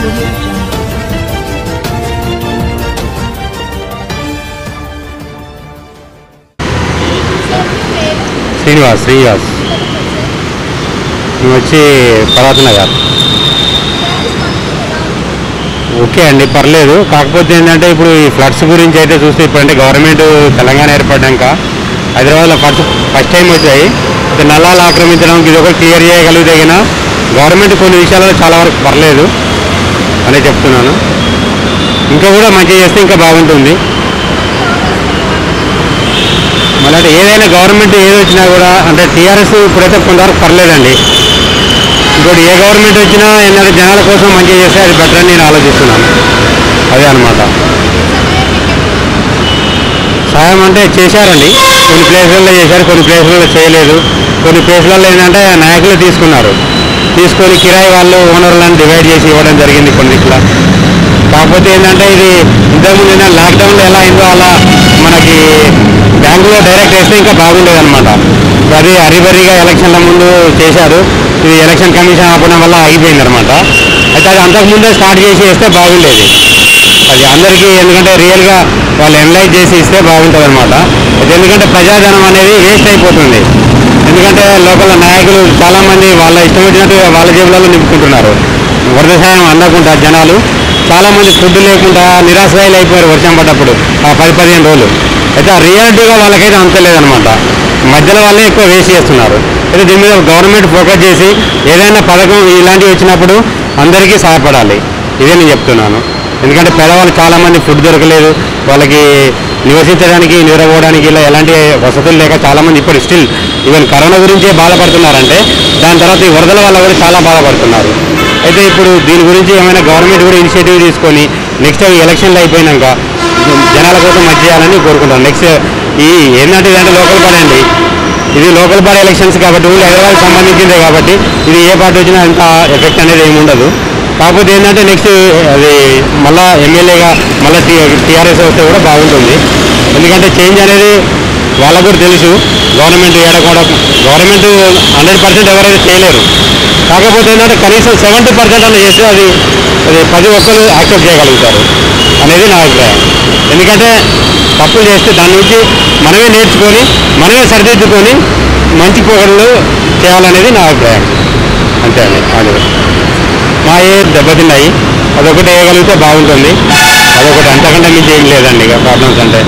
audio jungle. Srinivas Srinivas మేము వచ్చి పర్వత నగర్ ఓకే అండి పర్లేదు కాకపోతే ఏంటంటే ఇప్పుడు ఈ ఫ్లడ్స్ గురించి అయితే చూస్తే ఇప్పుడంటే గవర్నమెంట్ తెలంగాణ ఏర్పడ్డాక హైదరాబాద్లో ఫస్ట్ ఫస్ట్ టైం వచ్చాయి అయితే నల్లాలు ఆక్రమించడం ఇది ఒకటి క్లియర్ చేయగలిగితే గిన గవర్నమెంట్ కొన్ని విషయాలలో చాలా వరకు పర్లేదు అనే చెప్తున్నాను ఇంకా కూడా మంచిగా చేస్తే ఇంకా బాగుంటుంది మళ్ళీ అంటే ఏదైనా గవర్నమెంట్ ఏది వచ్చినా కూడా అంటే టీఆర్ఎస్ ఇప్పుడైతే కొంతవరకు పర్లేదండి ఇంకోటి ఏ గవర్నమెంట్ వచ్చినా ఏంటంటే జనాల కోసం మంచిగా చేస్తే అది బెటర్ అని నేను ఆలోచిస్తున్నాను అదే అనమాట సాయం అంటే చేశారండి కొన్ని ప్లేసులలో చేశారు కొన్ని ప్లేసులలో చేయలేదు కొన్ని ప్లేసులలో ఏంటంటే నాయకులు తీసుకున్నారు తీసుకొని కిరాయి వాళ్ళు ఓనర్లను డివైడ్ చేసి ఇవ్వడం జరిగింది కొన్ని ఇట్లా కాకపోతే ఏంటంటే ఇది ఇంతకుముందు ఏంటంటే లాక్డౌన్లో ఎలా అయిందో అలా మనకి బ్యాంకులో డైరెక్ట్ వేస్తే ఇంకా బాగుండేది అనమాట అది హరిబరిగా ఎలక్షన్ల ముందు చేశారు ఇది ఎలక్షన్ కమిషన్ ఆపడం వల్ల ఆగిపోయింది అనమాట అయితే అది అంతకుముందే స్టార్ట్ చేసి వేస్తే బాగుండేది అది అందరికీ ఎందుకంటే రియల్గా వాళ్ళు ఎనలైజ్ చేసి ఇస్తే బాగుంటుంది అనమాట ఎందుకంటే ప్రజాధనం అనేది వేస్ట్ అయిపోతుంది ఎందుకంటే లోకల్ నాయకులు చాలామంది వాళ్ళ ఇష్టం వచ్చినట్టు వాళ్ళ జేబులలో నింపుకుంటున్నారు వరద సాయం అందకుండా జనాలు చాలామంది ఫుడ్ లేకుండా నిరాశ్రయాలు అయిపోయారు వర్షం పడ్డప్పుడు ఆ పది పదిహేను రోజులు అయితే ఆ రియాలిటీగా వాళ్ళకైతే అంత లేదనమాట మధ్యలో వాళ్ళే ఎక్కువ వేస్ట్ చేస్తున్నారు అయితే దీని మీద గవర్నమెంట్ ఫోకస్ చేసి ఏదైనా పథకం ఇలాంటివి వచ్చినప్పుడు అందరికీ సహాయపడాలి ఇదే నేను చెప్తున్నాను ఎందుకంటే పేదవాళ్ళు చాలామంది ఫుడ్ దొరకలేదు వాళ్ళకి నివసించడానికి నిద్రపోవడానికి ఇలా ఎలాంటి వసతులు లేక చాలామంది ఇప్పుడు స్టిల్ ఈవెన్ కరోనా గురించే బాధపడుతున్నారంటే దాని తర్వాత ఈ వరదల వల్ల కూడా చాలా బాధపడుతున్నారు అయితే ఇప్పుడు దీని గురించి ఏమైనా గవర్నమెంట్ కూడా ఇనిషియేటివ్ తీసుకొని నెక్స్ట్ ఎలక్షన్లు అయిపోయినాక జనాల కోసం మంచి చేయాలని కోరుకుంటాను నెక్స్ట్ ఈ ఏంటంటే ఇదంటే లోకల్ బాడీ అండి ఇది లోకల్ బాడీ ఎలక్షన్స్ కాబట్టి ఊళ్ళో హైదరాబాద్ సంబంధించిందే కాబట్టి ఇది ఏ పార్టీ వచ్చినా అంత ఎఫెక్ట్ అనేది ఏమి ఉండదు కాకపోతే ఏంటంటే నెక్స్ట్ అది మళ్ళా ఎమ్మెల్యేగా మళ్ళీ టీ టీఆర్ఎస్ వస్తే కూడా బాగుంటుంది ఎందుకంటే చేంజ్ అనేది వాళ్ళకు కూడా తెలుసు గవర్నమెంట్ ఏడకూడ గవర్నమెంట్ హండ్రెడ్ పర్సెంట్ ఎవరైతే చేయలేరు కాకపోతే ఏంటంటే కనీసం సెవెంటీ పర్సెంట్ అన్న చేస్తే అది అది పది ఒక్కరు యాక్సెప్ట్ చేయగలుగుతారు అనేది నా అభిప్రాయం ఎందుకంటే తప్పులు చేస్తే దాని నుంచి మనమే నేర్చుకొని మనమే సరిదిద్దుకొని మంచి పొగలు చేయాలనేది నా అభిప్రాయం అంతే అండి అది మా ఏ దెబ్బతిన్నాయి అదొకటి వేయగలిగితే బాగుంటుంది అదొకటి అంతకంటే మించి ఏం లేదండి ఇక ప్రాబ్లమ్స్ అంటే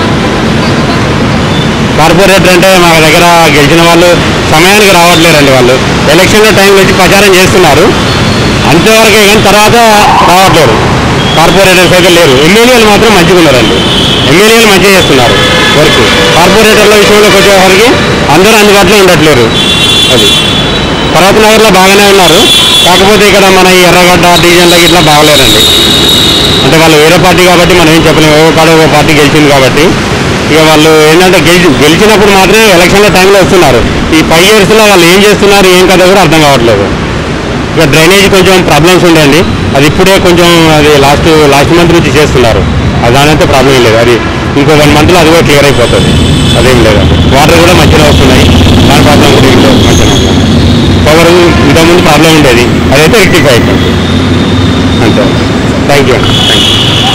కార్పొరేటర్ అంటే మా దగ్గర గెలిచిన వాళ్ళు సమయానికి రావట్లేరండి వాళ్ళు ఎలక్షన్ల టైంలో వచ్చి ప్రచారం చేస్తున్నారు అంతవరకే కానీ తర్వాత రావట్లేరు కార్పొరేటర్స్ అయితే లేరు ఎమ్మెల్యేలు మాత్రం మంచిగా ఉన్నారండి ఎమ్మెల్యేలు మంచిగా చేస్తున్నారు వర్క్ కార్పొరేటర్ల విషయంలోకి వచ్చేసరికి అందరూ అందుబాటులో ఉండట్లేరు అది పర్వత నగర్లో బాగానే ఉన్నారు కాకపోతే ఇక్కడ మన ఈ ఎర్రగడ్డ డివిజన్లో ఇట్లా బాగలేదండి అంటే వాళ్ళు వేరే పార్టీ కాబట్టి మనం ఏం చెప్పలేము ఓ కాడ ఒక పార్టీ గెలిచింది కాబట్టి ఇక వాళ్ళు ఏంటంటే గెలిచి గెలిచినప్పుడు మాత్రమే ఎలక్షన్ల టైంలో వస్తున్నారు ఈ ఫైవ్ ఇయర్స్లో వాళ్ళు ఏం చేస్తున్నారు ఏం కథ కూడా అర్థం కావట్లేదు ఇక డ్రైనేజ్ కొంచెం ప్రాబ్లమ్స్ ఉండేయండి అది ఇప్పుడే కొంచెం అది లాస్ట్ లాస్ట్ మంత్ నుంచి చేస్తున్నారు అది దానైతే ప్రాబ్లం ఏం లేదు అది ఇంకో వన్ మంత్లో అది కూడా క్లియర్ అయిపోతుంది అదేం లేదు వాటర్ కూడా మంచిగా వస్తున్నాయి దాని ప్రాబ్లం కూడా ఇంట్లో మంచిగా ఉంది పవర్ ఇంతకుముందు ప్రాబ్లం ఉండేది అదైతే రెక్టిఫై అయిపోయింది అంతే థ్యాంక్ యూ థ్యాంక్ యూ